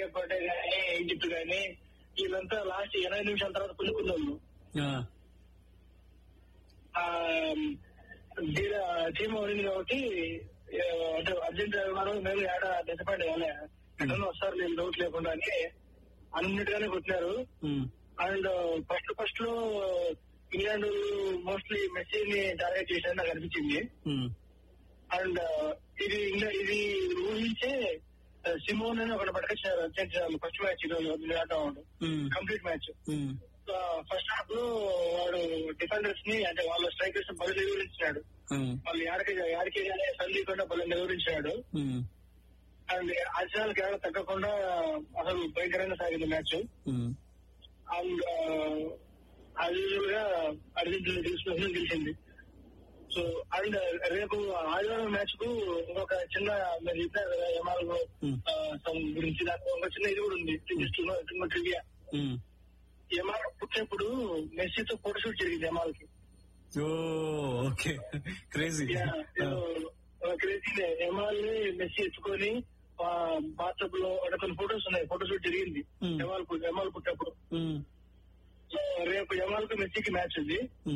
కోటే గానీ ఈజిప్ట్ గానీ వీళ్ళంతా లాస్ట్ ఎనభై నిమిషాల తర్వాత పుంజుకున్న వాళ్ళు ఆ, టీమ్ ఓడింది కాబట్టి ఆ, అంటే అర్జెంట్ ఉన్నారు మేము ఏడ డిసప్పాయింట్ కాలే ఎట్లా వస్తారు నేను డౌట్ లేకుండా అని అన్నిటిగానే కొట్టినారు ఉమ్, అండ్ ఫస్ట్ ఫస్ట్ లో ఇంగ్లాండ్ మోస్ట్లీ మెస్సీని టార్గెట్ చేసినట్టు నాకు అనిపించింది ఉమ్, అండ్ ఇది ఇంగ్లా- ఇది ఊహించే సిమోన్ అని ఒకటి పట్టుకొచ్చారు urgent first match um, complete match um, first half లో వాడు డిఫెండర్స్ ని అంటే వాళ్ళ స్ట్రైకర్స్ బలి నిలువరించాడు ఉమ్, వాళ్ళు యాడికి యాడికి కానీ సందీకుండా బలి నిలువరించాడు ఉమ్, అండ్ అర్జనాల్ కేరళ తగ్గకుండా అసలు భయంకరంగా సాగింది మ్యాచ్ ఉమ్. అండ్ అది గా అర్జెంటీనా తీసుకుని గెలిచింది సో అండ్ రేపు ఆదివారం మ్యాచ్ కు ఇంకొక చిన్న మీరు చెప్పారు కదా ఎమాల్ Hmm. గురించి దాంట్లో ఒక చిన్న ఇది కూడా ఉంది జస్ట్ ట్రివియా ఉమ్. ఎమాల్ పుట్టినప్పుడు మెస్సీతో ఫోటోషూట్ జరిగింది ఎమాల్ కి ఓ ఓకే క్రేజీ క్రేజీ ఎమాల్ ని మెస్సీ ఎత్తుకొని బాత్రూమ్ లో అంటే కొన్ని ఫోటోస్ ఉన్నాయి ఫోటోషూట్ జరిగింది Hmm. ఎమాల్ పు- ఎమాల్ పుట్టినప్పుడు సో రేపు ఎమాల్ కు మెస్సీకి మ్యాచ్ ఉంది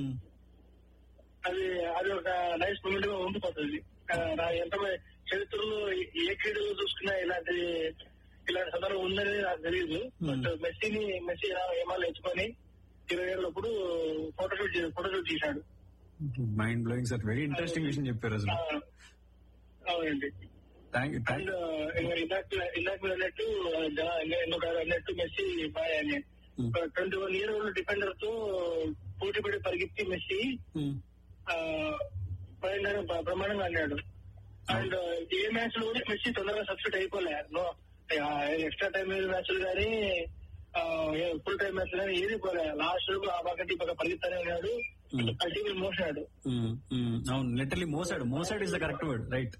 అది అది ఒక నైస్ మూమెంట్ గా ఉండిపోతుంది ఆ, నా ఎంత చరిత్రలో ఏ క్రీడలో చూసుకున్నా ఇలాంటి ఇలాంటి సందర్భం ఉందని నాకు తెలియదు బట్ మెస్సీని మెస్సీ ఏమాలు ఎత్తుకొని ఇరవై ఏళ్ళప్పుడు ఫోటోషూట్ ఫోటోషూట్ చేశాడు mind blowing sir very interesting విషయం చెప్పారు అసలు ఆ, అవునండి థ్యాంక్ యూ అండ్ ఇందాక ఇందాక మీరు అన్నట్టు జన- ఇంకొక అన్నట్టు మెస్సీ బాయ్ అని twenty one year old defender తో పోటీ పడి పరిగెత్తి మెస్సీ ఆ, పైన ప్రమాణంగా అన్నాడు అండ్ ఏ మ్యాచ్ లో కూడా మెస్సీ తొందరగా సబ్స్టిట్యూట్ అయిపోలే నో ఎక్స్ట్రా టైం మ్యాచ్లు కానీ ఫుల్ టైం మ్యాచ్ కానీ ఏది పోలే లాస్ట్ వరకు ఆ పక్కటి పక్క పరిగెత్తానే ఉన్నాడు Hmm. అల్టిమేట్ మోసాడు అవును లిటరలీ మోసాడు మోసాడు is the correct word right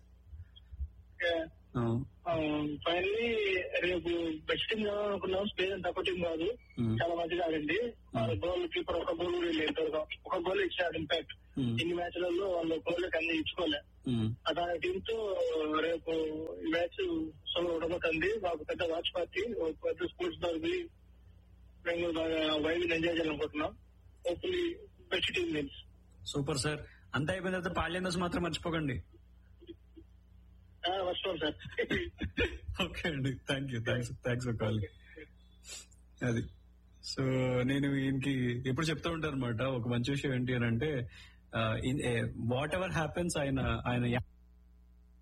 finally రేపు బెస్ట్ టీం కావాలనుకున్నాం స్పెయిన్ తక్కువ టీం కాదు Hmm. చాలా మంచిగా ఆడింది గోల్ కీపర్ ఒక గోల్ కూడా లేదు ఒక గోల్ ఇచ్చాడు ఇంపాక్ట్ Hmm. ఇన్ని మ్యాచ్లలో వాళ్ళు గోల్ అన్ని ఇచ్చుకోలే అతని టీమ్ తో రేపు ఈ మ్యాచ్ సో ఉండబోతుంది మాకు పెద్ద వాచ్ పార్టీ ఒక పెద్ద స్పోర్ట్స్ దానికి మేము బాగా వైవ్ ఎంజాయ్ చేయాలనుకుంటున్నాం hopefully best team wins super sir అంతా అయిపోయిన తర్వాత పాళ్యం దోశ మాత్రం మర్చిపోకండి వస్తాం సార్ ఓకే అండి thank you thanks thanks for call అది సో నేను ఈయనకి ఎప్పుడు చెప్తూ ఉంటాను అనమాట ఒక మంచి విషయం ఏంటి అని అంటే వాట్ ఎవర్ హ్యాపెన్స్ ఆయన ఆయన